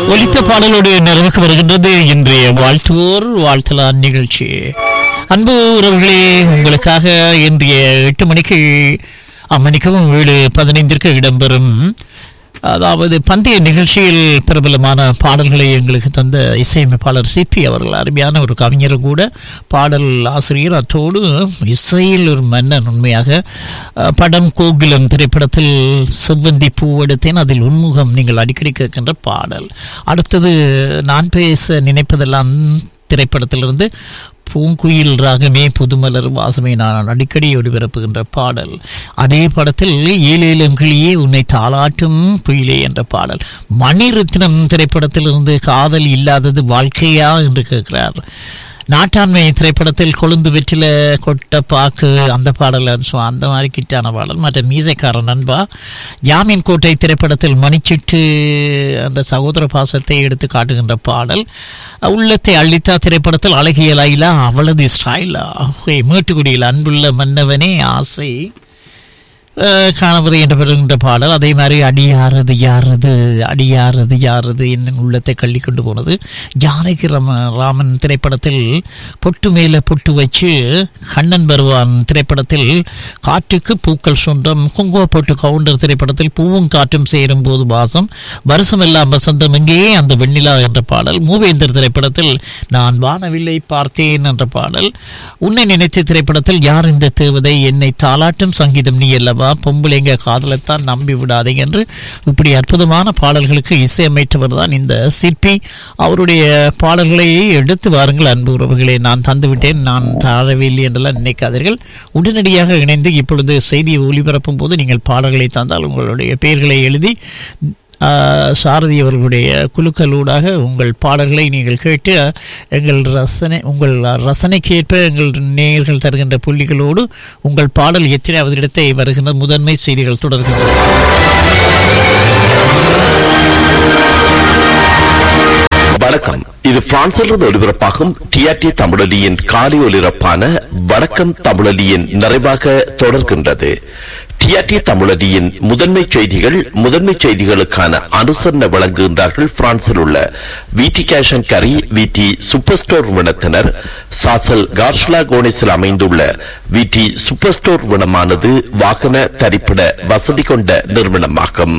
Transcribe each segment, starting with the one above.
ஒலித்த பாடலோடு நிறைவுக்கு வருகின்றது இன்றைய வாழ்த்துவோர் வாழ்த்தலான் நிகழ்ச்சி அன்பு உறவுகளே உங்களுக்காக இன்றைய எட்டு மணிக்கு அம்மணிக்கவும் ஏழு பதினைந்திற்கு இடம்பெறும் அதாவது பந்தய நிகழ்ச்சியில் பிரபலமான பாடல்களை எங்களுக்கு தந்த இசையமைப்பாளர் சிபி அவர்கள் அருமையான ஒரு கவிஞரும் கூட பாடல் ஆசிரியர் அத்தோடு இசையில் ஒரு மன்னன் உண்மையாக அஹ், படம் கோகுலம் திரைப்படத்தில் செவ்வந்தி பூவெடுத்தேன் அதில் உன்முகம் நீங்கள் அடிக்கடி கேட்கின்ற பாடல் அடுத்தது நான் பேச நினைப்பதெல்லாம் திரைப்படத்திலிருந்து பூங்குயில் ராகமே புதுமலர் வாசமே நான் அடிக்கடி ஒளிபரப்புகின்ற பாடல் அதே படத்தில் ஏழேலம் கிளியே உன்னை தாளாட்டும் புயலே என்ற பாடல் மணிரத்னம் திரைப்படத்திலிருந்து காதல் இல்லாதது வாழ்க்கையா என்று கேட்கிறார் நாட்டாண்மை திரைப்படத்தில் கொழுந்து வெற்றில கொட்ட பாக்கு அந்த பாடல் ஸோ அந்த மாதிரி கிட்டான பாடல் மற்ற மீசைக்காரன் நண்பா ஜாமீன் கோட்டை திரைப்படத்தில் மணிச்சிட்டு அந்த சகோதர பாசத்தை எடுத்து காட்டுகின்ற பாடல் உள்ளத்தை அள்ளித்தா திரைப்படத்தில் அழகிய லைலா அவளது ஸ்டைலா மேட்டுக்குடியில் அன்புள்ள மன்னவனே ஆசை அஹ், காணவரை என்று பெறுகின்ற பாடல் அதே மாதிரி அடியாரது யாரது அடியாரது யாரது என்ன உள்ளத்தை கள்ளி கொண்டு போனது ஜானகி ரம ராமன் திரைப்படத்தில் பொட்டு மேலே பொட்டு வச்சு கண்ணன் வருவான் திரைப்படத்தில் காற்றுக்கு பூக்கள் சொந்தம் குங்கும பொட்டு கவுண்டர் திரைப்படத்தில் பூவும் காற்றும் சேரும் போது வாசம் வருஷம் எல்லாம் வசந்தம் எங்கே அந்த வெண்ணிலா என்ற பாடல் மூவேந்தர் திரைப்படத்தில் நான் வானவில்லை பார்த்தேன் என்ற பாடல் உன்னை நினைத்த திரைப்படத்தில் யார் இந்த தேவதை என்னை தாலாட்டும் சங்கீதம் நீ அல்லவா பொம்பளைங்க காதலைத்தான் நம்பி விடாதீங்க என்று இப்படி அற்புதமான பாடல்களுக்கு இசையமைத்தவர் தான் இந்த சிற்பி அவருடைய பாடல்களை எடுத்து வாருங்கள் அன்பு உறவுகளை நான் தந்துவிட்டேன் நான் தாழவில்லை என்றெல்லாம் நினைக்காதீர்கள் உடனடியாக இணைந்து இப்பொழுது செய்தியை ஒளிபரப்பும் போது நீங்கள் பாடல்களை தந்தால் உங்களுடைய பெயர்களை எழுதி ஆஹ், சாரதி அவர்களுடைய குழுக்களூடாக உங்கள் பாடல்களை நீங்கள் கேட்டு எங்கள் ரசனை உங்கள் ரசனைக்கு ஏற்ப எங்கள் நேயர்கள் தருகின்ற புள்ளிகளோடு உங்கள் பாடல் எத்தனையாவது இடத்தை வருகின்ற முதன்மை செய்திகள் தொடர்கின்றன வணக்கம் இது பிரான்சிலிருந்து ஒலிபரப்பாகும் டிஆர்டி தமிழொலியின் காலை ஒலிபரப்பான வணக்கம் தமிழொலியின் நிறைவாக தொடர்கின்றது டிஆர்டி தமிழொலியின் முதன்மை செய்திகள் முதன்மை செய்திகளுக்கான அனுசரணை வழங்குகின்றார்கள் பிரான்சில் உள்ள விடி கேஷன் கரி விடி சூப்பர் ஸ்டோர் நிறுவனத்தினர் சாசல் கார்ஷ்லா கோனிஸில் அமைந்துள்ள விடி சூப்பர் ஸ்டோர் நிறுவனமானது வாகன தரிப்பிட வசதி கொண்ட நிறுவனமாகும்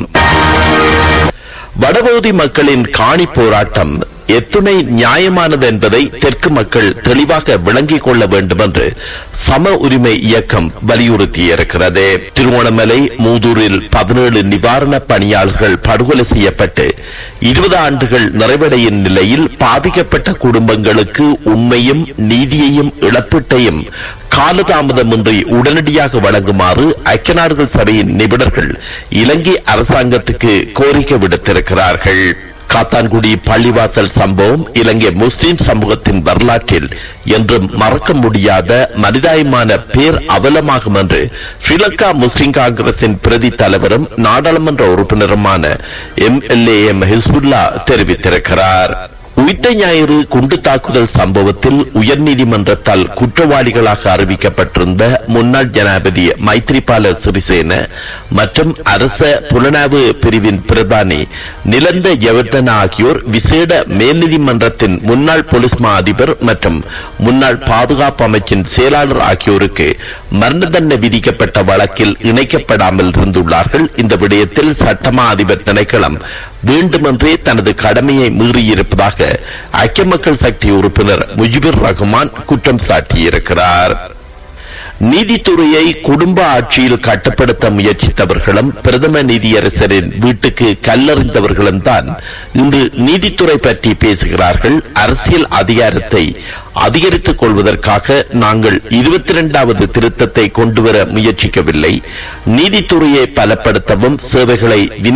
வடபகுதி மக்களின் காணி போராட்டம் எத்துணை நியாயமானது என்பதை தெற்கு மக்கள் தெளிவாக விளங்கிக் கொள்ள வேண்டும் என்று சம உரிமை இயக்கம் வலியுறுத்தியிருக்கிறது திருவோணமலை மூதூரில் பதினேழு நிவாரண பணியாளர்கள் படுகொலை செய்யப்பட்டு இருபது ஆண்டுகள் நிறைவடையும் நிலையில் பாதிக்கப்பட்ட குடும்பங்களுக்கு உண்மையும் நீதியையும் இழப்பீட்டையும் காலதாமதமின்றி உடனடியாக வழங்குமாறு ஐக்கிய நாடுகள் சபையின் நிபுணர்கள் இலங்கை அரசாங்கத்துக்கு கோரிக்கை விடுத்திருக்கிறார்கள் காத்தான்குடி பள்ளிவாசல் சம்பவம் இலங்கை முஸ்லிம் சமூகத்தின் வரலாற்றில் என்றும் மறக்க முடியாத மனிதாயமான பேர் அவலமாகும் என்று ஸ்ரீலங்கா முஸ்லிம் காங்கிரசின் பிரதி தலைவரும் நாடாளுமன்ற உறுப்பினருமான M L A M Hizbullah தெரிவித்திருக்கிறார் உயிர்த்த ஞாயிறு குண்டு தாக்குதல் சம்பவத்தில் உயர்நீதிமன்றத்தால் குற்றவாளிகளாக அறிவிக்கப்பட்டிருந்த முன்னாள் ஜனாதிபதி மைத்ரிபால சிறிசேன மற்றும் அரச புலனாய்வு பிரிவின் பிரதானி நிலந்த யவர்தன ஆகியோர் விசேட மேல்நீதிமன்றத்தின் முன்னாள் போலீஸ் மா அதிபர் மற்றும் முன்னாள் பாதுகாப்பு அமைச்சின் செயலாளர் ஆகியோருக்கு மரண தண்டனை விதிக்கப்பட்ட வழக்கில் இணைக்கப்படாமல் இருந்துள்ளார்கள் இந்த விடயத்தில் சட்டமா அதிபர் திணைக்களம் வேண்டுமென்றே தனது கடமையை மீறியிருப்பதாக ஐக்கிய மக்கள் சக்தி உறுப்பினர் முஜிபுர் ரஹ்மான் குற்றம் சாட்டியிருக்கிறார் நீதித்துறையை குடும்ப ஆட்சியில் கட்டுப்படுத்த முயற்சித்தவர்களும் பிரதம நீதியரசரின் வீட்டுக்கு கல்லறிந்தவர்களும் தான் இன்று நீதித்துறை பற்றி பேசுகிறார்கள் அரசியல் அதிகாரத்தை அதிகரித்துக் கொள்வதற்காக நாங்கள் இருபத்தி இரண்டாவது திருத்தத்தை கொண்டுவர முயற்சிக்கவில்லை நீதித்துறையை பலப்படுத்தவும் சேவைகளை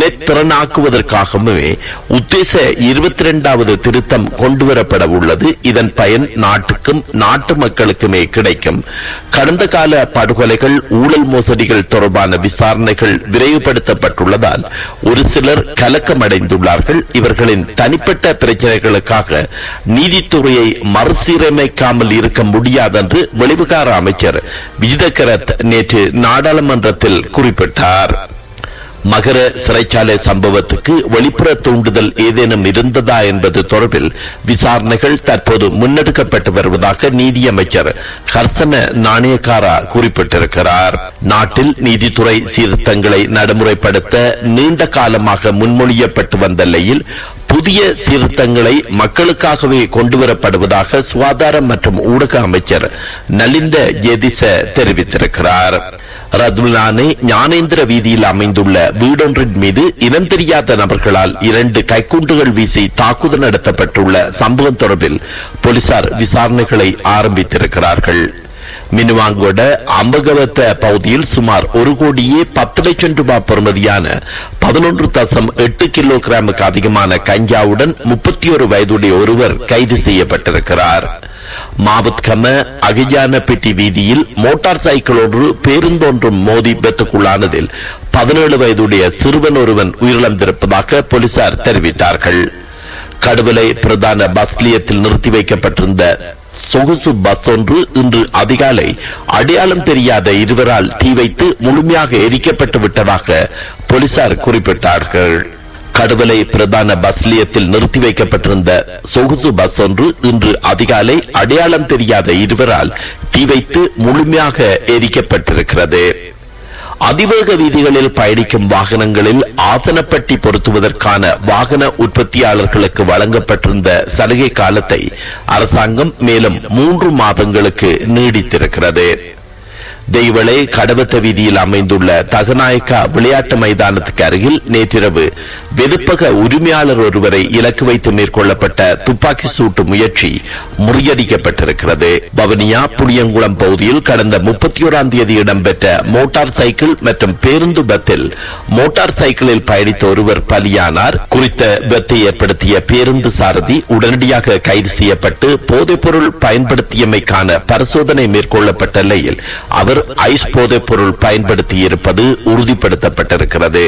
வினைத்திறனாக்குவதற்காகவே உத்தேச இருபத்தி இரண்டாவது திருத்தம் கொண்டுவரப்பட உள்ளது இதன் பயன் நாட்டுக்கும் நாட்டு மக்களுக்குமே கிடைக்கும் கடந்த கால படுகொலைகள் ஊழல் மோசடிகள் தொடர்பான விசாரணைகள் விரைவுபடுத்தப்பட்டுள்ளதால் ஒரு சிலர் கலக்கமடைந்துள்ளார்கள் இவர்களின் தனிப்பட்ட பிரச்சனைகளுக்காக நீதித்துறையை மறுசீரமைக்காமல் இருக்க முடியாதென்று வெளிவிகார அமைச்சர் விஜிதகரத் நேற்று நாடாளுமன்றத்தில் குறிப்பிட்டார் மகர சிறைச்சாலை சம்பவத்துக்கு வெளிப்புற தூண்டுதல் ஏதேனும் இருந்ததா என்பது தொடர்பில் விசாரணைகள் தற்போது முன்னெடுக்கப்பட்டு வருவதாக நீதியமைச்சர் ஹர்சன நாணயக்காரா குறிப்பிட்டிருக்கிறார் நாட்டில் நீதித்துறை சீர்திருத்தங்களை நடைமுறைப்படுத்த நீண்ட காலமாக முன்மொழியப்பட்டு வந்த நிலையில் புதிய சீர்திருத்தங்களை மக்களுக்காகவே கொண்டுவரப்படுவதாக சுகாதாரம் மற்றும் ஊடக அமைச்சர் நலிந்த ஜெதிச தெரிவித்திருக்கிறார் ரத்லானே ஞானேந்திர வீதியில் அமைந்துள்ள வீடொன்றின் மீது இனம் தெரியாத நபர்களால் இரண்டு கைக்குண்டுகள் வீசி தாக்குதல் நடத்தப்பட்டுள்ள சம்பவம் தொடர்பில் போலீசார் விசாரணைகளை ஆரம்பித்திருக்கிறார்கள் மினுவாங்கோட அம்பகவத்த பகுதியில் சுமார் ஒரு கோடியே பத்து லட்சம் ரூபாய் பெறுமதியான பதினொன்று தசம் எட்டு கிலோகிராமுக்கு அதிகமான கஞ்சாவுடன் முப்பத்தி ஒரு வயதுடைய ஒருவர் கைது செய்யப்பட்டிருக்கிறார் மாவத்கம அகிஜான பெட்டி வீதியில் மோட்டார் சைக்கிள் ஒன்று பேருந்தொன்றும் மோதி விபத்துக்குள்ளானதில் பதினேழு வயதுடைய சிறுவன் ஒருவன் உயிரிழந்திருப்பதாக போலீசார் தெரிவித்தார்கள் கடுவலை பிரதான பஸ் நிலையத்தில் நிறுத்தி வைக்கப்பட்டிருந்த சொகுசு பஸ் ஒன்று இன்று அதிகாலை அடையாளம் தெரியாத இருவரால் தீ வைத்து முழுமையாக எரிக்கப்பட்டு விட்டதாக போலீசார் குறிப்பிட்டார்கள் கடுவலை பிரதான பஸ் நிலையத்தில் நிறுத்தி வைக்கப்பட்டிருந்த சொகுசு பஸ் ஒன்று இன்று அதிகாலை அடையாளம் தெரியாத இருவரால் தீ வைத்து முழுமையாக எரிக்கப்பட்டிருக்கிறது அதிவேக வீதிகளில் பயணிக்கும் வாகனங்களில் ஆசனப்பட்டி பொருத்துவதற்கான வாகன உற்பத்தியாளர்களுக்கு வழங்கப்பட்டிருந்த சலுகை காலத்தை அரசாங்கம் மேலும் மூன்று மாதங்களுக்கு நீடித்திருக்கிறது தெய்வளை கடவத்த வீதியில் அமைந்துள்ள தகநாயக்கா விளையாட்டு மைதானத்துக்கு அருகில் நேற்றிரவு வெதுப்பக உரிமையாளர் ஒருவரை இலக்கு வைத்து மேற்கொள்ளப்பட்ட துப்பாக்கி சூட்டு முயற்சி முறியடிக்கப்பட்டிருக்கிறது வவனியா புளியங்குளம் பகுதியில் கடந்த முப்பத்தி ஓராம் தேதி இடம்பெற்ற மோட்டார் சைக்கிள் மற்றும் பேருந்து பத்தில் மோட்டார் சைக்கிளில் பயணித்த ஒருவர் பலியானார் குறித்த விபத்தை ஏற்படுத்திய பேருந்து சாரதி உடனடியாக கைது செய்யப்பட்டு போதைப்பொருள் பயன்படுத்தியமைக்கான பரிசோதனை மேற்கொள்ளப்பட்ட நிலையில் அவர் ஐஸ் போதைப் பொருள் பயன்படுத்தி இருப்பது உறுதிப்படுத்தப்பட்டிருக்கிறது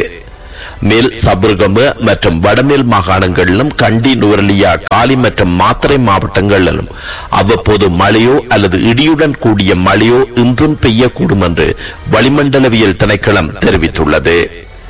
மேல் சபுர்கம மற்றும் வடமேல் மாகாணங்களிலும் கண்டி நுவரலியா காலி மற்றும் மாத்தறை மாவட்டங்களிலும் அவ்வப்போது மழையோ அல்லது இடியுடன் கூடிய மழையோ இன்றும் பெய்யக்கூடும் என்று வளிமண்டலவியல் திணைக்களம் தெரிவித்துள்ளது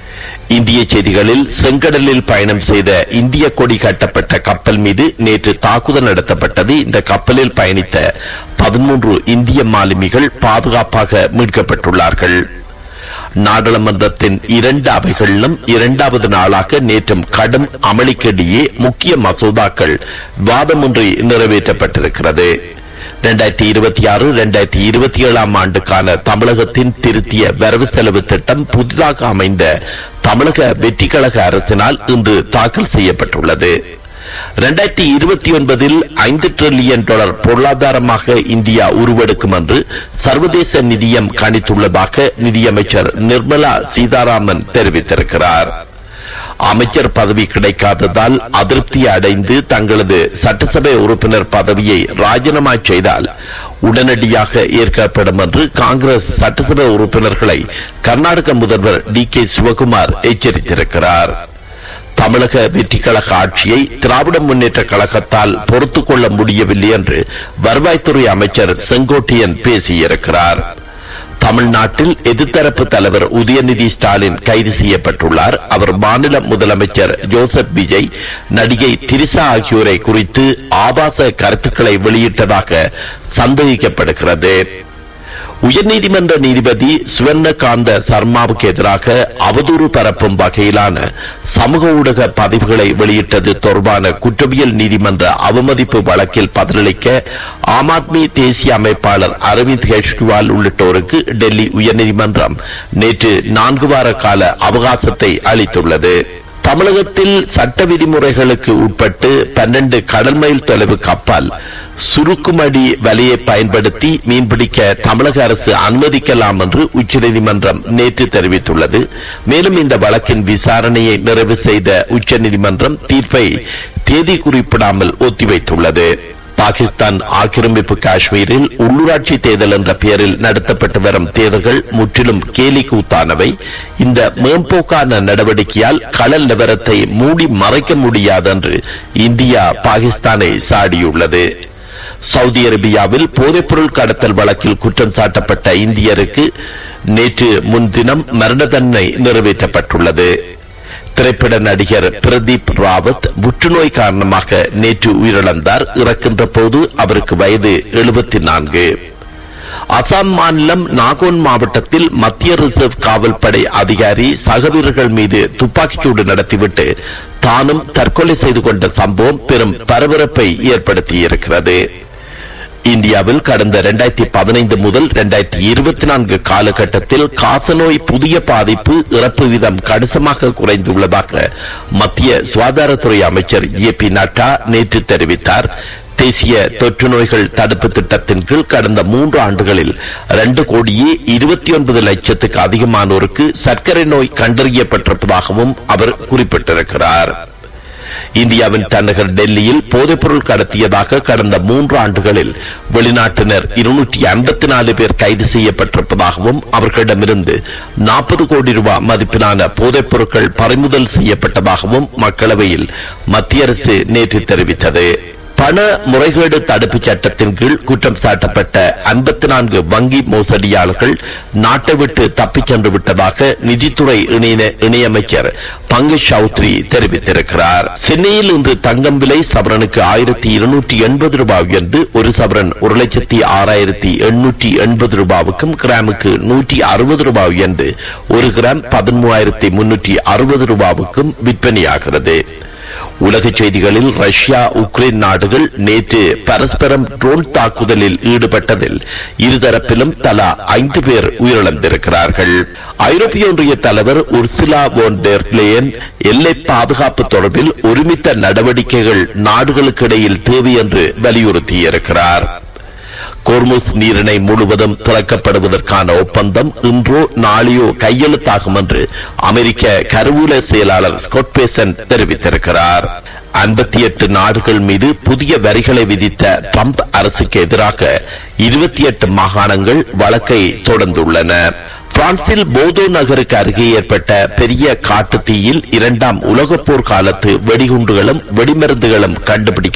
இந்திய செய்திகளில் செங்கடலில் பயணம் செய்த இந்திய கொடி கட்டப்பட்ட கப்பல் மீது நேற்று தாக்குதல் நடத்தப்பட்டது இந்த கப்பலில் பயணித்த பதிமூன்று இந்திய மாலுமிகள் பாதுகாப்பாக மீட்கப்பட்டுள்ளார்கள் நாடாளுமன்றத்தின் இரண்டு அவைகளிலும் இரண்டாவது நாளாக நேற்றும் கடும் அமளிக்கிடையே முக்கிய மசோதாக்கள் வாதமின்றி நிறைவேற்றப்பட்டிருக்கிறது இரண்டாயிரத்தி இருபத்தி ஆறு இரண்டாயிரத்தி இருபத்தி ஏழாம் ஆண்டுக்கான தமிழகத்தின் திருத்திய வரவு செலவு திட்டம் புதிதாக அமைந்த தமிழக வெற்றி கழக அரசினால் இன்று தாக்கல் செய்யப்பட்டுள்ளது இரண்டாயிரத்தி இருபத்தி ஒன்பதில் ஐந்து டிரில்லியன் டாலர் பொருளாதாரமாக இந்தியா உருவெடுக்கும் என்று சர்வதேச நிதியம் கணித்துள்ளதாக நிதியமைச்சர் நிர்மலா சீதாராமன் தெரிவித்திருக்கிறார் அமைச்சர் பதவி கிடைக்காததால் அதிருப்தி அடைந்து தங்களது சட்டசபை உறுப்பினர் பதவியை ராஜினாமா செய்தால் உடனடியாக ஏற்கப்படும் என்று காங்கிரஸ் சட்டசபை உறுப்பினர்களை கர்நாடக முதல்வர் டி கே சிவகுமார் எச்சரித்திருக்கிறார் தமிழக வெற்றி கழக ஆட்சியை திராவிட முன்னேற்ற கழகத்தால் பொறுத்துக் கொள்ள முடியவில்லை என்று வருவாய்த்துறை அமைச்சர் செங்கோட்டையன் பேசியிருக்கிறார் தமிழ்நாட்டில் எதிர்த்தரப்பு தலைவர் உதயநிதி ஸ்டாலின் கைது செய்யப்பட்டுள்ளார் அவர் மாநில முதலமைச்சர் ஜோசப் விஜய் நடிகை திரிசா ஆகியோரை குறித்து ஆபாச கருத்துக்களை வெளியிட்டதாக சந்தேகிக்கப்படுகிறது உயர்நீதிமன்ற நீதிபதி சுவர்ணகாந்த சர்மாவுக்கு எதிராக அவதூறு பரப்பும் வகையிலான சமூக ஊடக பதிவுகளை வெளியிட்டது தொடர்பான குற்றவியல் நீதிமன்ற அவமதிப்பு வழக்கில் பதிலளிக்க ஆம் ஆத்மி தேசிய அமைப்பாளர் அரவிந்த் கெஜ்ரிவால் உள்ளிட்டோருக்கு டெல்லி உயர்நீதிமன்றம் நேற்று நான்கு வார கால அவகாசத்தை அளித்துள்ளது தமிழகத்தில் சட்ட விதிமுறைகளுக்கு உட்பட்டு பன்னெண்டு கடல் மைல் தொலைவு கப்பல் சுருக்குமடி வலையை பயன்படுத்தி மீன்பிடிக்க தமிழக அரசு அனுமதிக்கலாம் என்று உச்சநீதிமன்றம் நேற்று தெரிவித்துள்ளது மேலும் இந்த வழக்கின் விசாரணையை நிறைவு செய்த உச்சநீதிமன்றம் தீர்ப்பை தேதி குறிப்பிடாமல் ஒத்திவைத்துள்ளது பாகிஸ்தான் ஆக்கிரமிப்பு காஷ்மீரில் உள்ளூராட்சி தேர்தல் என்ற பெயரில் நடத்தப்பட்டு வரும் தேர்தல்கள் முற்றிலும் கேலி கூத்தானவை இந்த மேம்போக்கான நடவடிக்கையால் கள நிலவரத்தை மூடி மறைக்க முடியாதென்று இந்தியா பாகிஸ்தானை சாடியுள்ளது சவுதி அரேபியாவில் போதைப்பொருள் கடத்தல் வழக்கில் குற்றம் சாட்டப்பட்ட இந்தியருக்கு நேற்று முன்தினம் மரண தண்டனை நிறைவேற்றப்பட்டுள்ளது திரைப்பட நடிகர் பிரதீப் ராவத் புற்றுநோய் காரணமாக நேற்று உயிரிழந்தார் இறக்கின்ற போது அவருக்கு வயது எழுபத்தி நான்கு அசாம் மாநிலம் நாகோன் மாவட்டத்தில் மத்திய ரிசர்வ் காவல் படை அதிகாரி சக வீரர்கள் மீது துப்பாக்கிச்சூடு நடத்திவிட்டு தானும் தற்கொலை செய்து கொண்ட சம்பவம் பெரும் பரபரப்பை ஏற்படுத்தியிருக்கிறது இந்தியாவில் கடந்த இரண்டாயிரத்தி பதினைந்து முதல் இரண்டாயிரத்தி இருபத்தி நான்கு காலகட்டத்தில் காசநோய் புதிய பாதிப்பு இறப்பு வீதம் கணிசமாக குறைந்துள்ளதாக மத்திய சுகாதாரத்துறை அமைச்சர் ஏ பி நட்டா நேற்று தெரிவித்தார் தேசிய தொற்று நோய்கள் தடுப்பு திட்டத்தின் கீழ் கடந்த மூன்று ஆண்டுகளில் இரண்டு கோடியே இருபத்தி ஒன்பது லட்சத்துக்கு அதிகமானோருக்கு சர்க்கரை நோய் கண்டறியப்பட்டிருப்பதாகவும் அவர் குறிப்பிட்டிருக்கிறார் இந்தியாவின் தலைநகர் டெல்லியில் போதைப்பொருள் கடத்தியதாக கடந்த மூன்று ஆண்டுகளில் வெளிநாட்டினர் இருநூற்றி ஐம்பத்தி நாலு பேர் கைது செய்யப்பட்டிருப்பதாகவும் அவர்களிடமிருந்து நாற்பது கோடி ரூபாய் மதிப்பிலான போதைப் பொருட்கள் பறிமுதல் செய்யப்பட்டதாகவும் மக்களவையில் மத்திய அரசு நேற்று தெரிவித்தது பண முறைகேடு தடுப்புச் சட்டத்தின் கீழ் குற்றம் சாட்டப்பட்ட ஐம்பத்தி நான்கு வங்கி மோசடியாளர்கள் நாட்டை விட்டு தப்பிச் சென்று விட்டதாக நிதித்துறை இணைய- இணையமைச்சர் பங்கு சௌத்ரி தெரிவித்திருக்கிறார் சென்னையில் இன்று தங்கம் விலை சவரனுக்கு ஆயிரத்தி இருநூற்றி எண்பது ரூபாய் உயர்ந்து ஒரு சவரன் ஒரு லட்சத்தி ஆறாயிரத்தி எண்ணூற்றி எண்பது ரூபாவுக்கும் கிராமுக்கு நூற்றி அறுபது ரூபாய் உயர்ந்து ஒரு கிராம் பதிமூவாயிரத்தி முன்னூற்றி அறுபது ரூபாவுக்கும் விற்பனையாகிறது உலகச் செய்திகளில் ரஷ்யா உக்ரைன் நாடுகள் நேற்று பரஸ்பரம் ட்ரோன் தாக்குதலில் ஈடுபட்டதில் இருதரப்பிலும் தலா ஐந்து பேர் உயிரிழந்திருக்கிறார்கள் ஐரோப்பிய ஒன்றிய தலைவர் உர்சுலா போன் டெர் லேயன் எல்லை பாதுகாப்பு தொடர்பில் ஒருமித்த நடவடிக்கைகள் நாடுகளுக்கு இடையில் தேவை என்று வலியுறுத்தியிருக்கிறார் கோர்முஸ் நீரிணை முழுவதும் திறக்கப்படுவதற்கான ஒப்பந்தம் இன்றோ நாளையோ கையெழுத்தாகும் என்று அமெரிக்க கருவூல செயலாளர் ஸ்காட் பேசன் தெரிவித்திருக்கிறார் ஐம்பத்தி எட்டு நாடுகள் மீது புதிய வரிகளை விதித்த ட்ரம்ப் அரசுக்கு எதிராக இருபத்தி எட்டு மாகாணங்கள் வழக்கை தொடர்ந்துள்ளன பிரான்சில் போதோ நகருக்கு அருகே ஏற்பட்ட பெரிய காட்டுத்தீயில் இரண்டாம் உலகப் போர் காலத்து வெடிகுண்டுகளும் வெடிமருந்துகளும் கண்டுபிடிக்க